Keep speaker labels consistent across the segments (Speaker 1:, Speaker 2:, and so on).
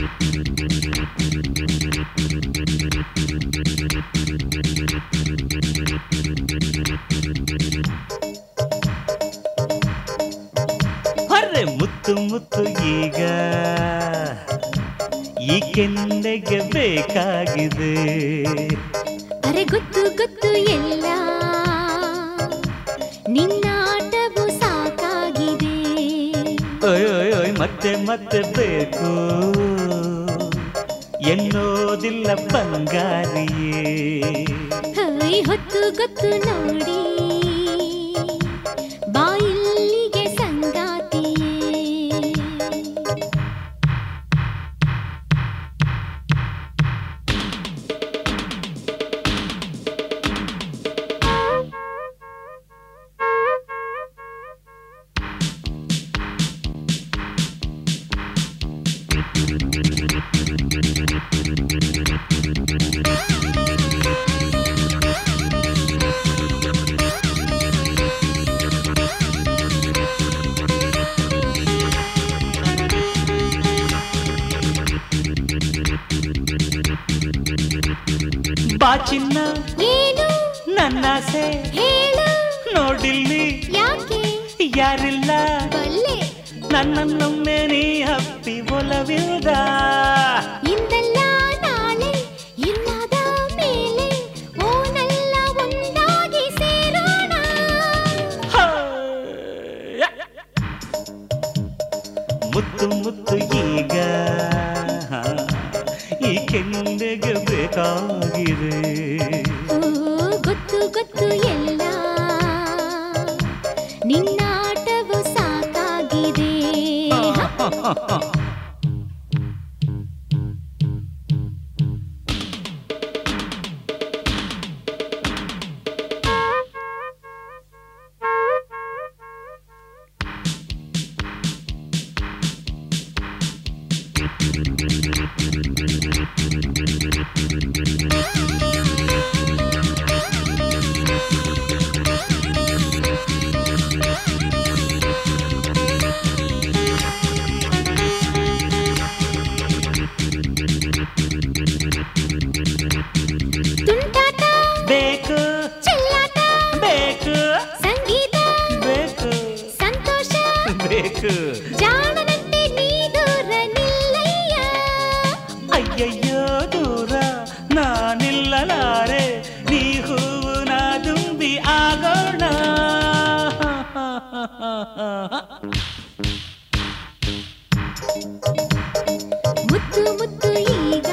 Speaker 1: ಹೊರ್ರೆ ಮುತ್ತು ಮುತ್ತು ಈಗ ಈ ಕೆನ್ನೆಗೆ ಬೇಕಾಗಿದೆ
Speaker 2: ಅರೆ ಗೊತ್ತು ಗೊತ್ತು ಎಲ್ಲ ನಿನ್ನಾಟವು ಸಾಕಾಗಿದೆ
Speaker 1: ಓಯ್ ಓಯ್ ಓಯ್ ಮತ್ತೆ ಮತ್ತೆ ಬೇಕು ಎನ್ನೋದಿಲ್ಲ ಬಂಗಾರಿಯೇ
Speaker 2: ಹೈ ಹೊತ್ತು ಗೊತ್ತು ನೋಡಿ ಬಾಯಿಲ್ಲಿಗೆ ಸಂಗಾತಿಯೇ
Speaker 1: ಬಾ ಚಿನ್ನ
Speaker 2: ಏನು
Speaker 1: ನನ್ನಾಸೆ
Speaker 2: ಹೇಳು
Speaker 1: ನೋಡಿಲ್ಲಿ
Speaker 2: ಯಾಕೆ
Speaker 1: ಯಾರಿಲ್ಲ
Speaker 2: ಬಲ್ಲೆ
Speaker 1: ನನ್ನನ್ನೊಮ್ಮೆ ನೀ ಹಪ್ಪಿ ಒಲವಿಲ್ದ
Speaker 2: ಇಂದಲ್ಲ ನಾಳೆ ಇನ್ನಾದ ಮೇಲೆ ಓನಲ್ಲ ಒಂದಾಗಿ ಸೇರೋಣ
Speaker 1: ಹಾಯ್. ಮುತ್ತು ಮುತ್ತು ಈಗ ಈ ಕೆಂಡೆಗೆ ಬೇಕಾಗಿದೆ
Speaker 2: ಓ, ಗೊತ್ತು ಗೊತ್ತು ಎಲ್ಲ ನಿನ್ನಾಟವು ಸಾಕಾಗಿದೆ ತುಂಟಾಟ
Speaker 1: ಬೇಕು
Speaker 2: ಚೆಲ್ಲಾಟ
Speaker 1: ಬೇಕು
Speaker 2: ಸಂಗೀತ
Speaker 1: ಬೇಕು
Speaker 2: ಸಂತೋಷ
Speaker 1: ಬೇಕು
Speaker 2: ಜಾಣನಂತೆ ನೀ ದೂರ ನಿಲ್ಲಯ್ಯ
Speaker 1: ಅಯ್ಯಯ್ಯೋ ದೂರ ನಾನಿಲ್ಲಲಾರೆ ನೀ ಹೂವು ನಾ ದುಂಬಿ ಆಗೋಣ
Speaker 2: ಮುತ್ತು ಮುತ್ತು ಈಗ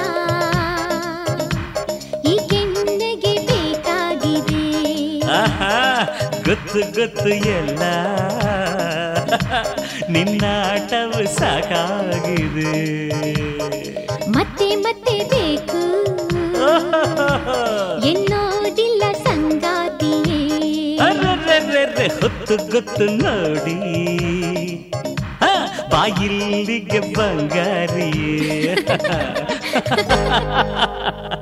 Speaker 2: ಈ ಕೆನ್ನೆಗೆ ಬೇಕಾಗಿದೆ
Speaker 1: ಆಹಾ, ಗೊತ್ತು ಗೊತ್ತು ಎಲ್ಲ ನಿನ್ನಾಟವು ಸಾಕಾಗಿದೆ
Speaker 2: ಮತ್ತೆ ಮತ್ತೆ ಬೇಕು ಎನ್ನೋದಿಲ್ಲ ಸಂಗಾತಿಯೇ
Speaker 1: ಅರ್ರರ್ರರ್ರೆ, ಹೊತ್ತು ಗೊತ್ತು ನೋಡಿ ಆ, ಬಾಯಿಲ್ಲಿಗೆ ಬಂಗಾರಿಯೇ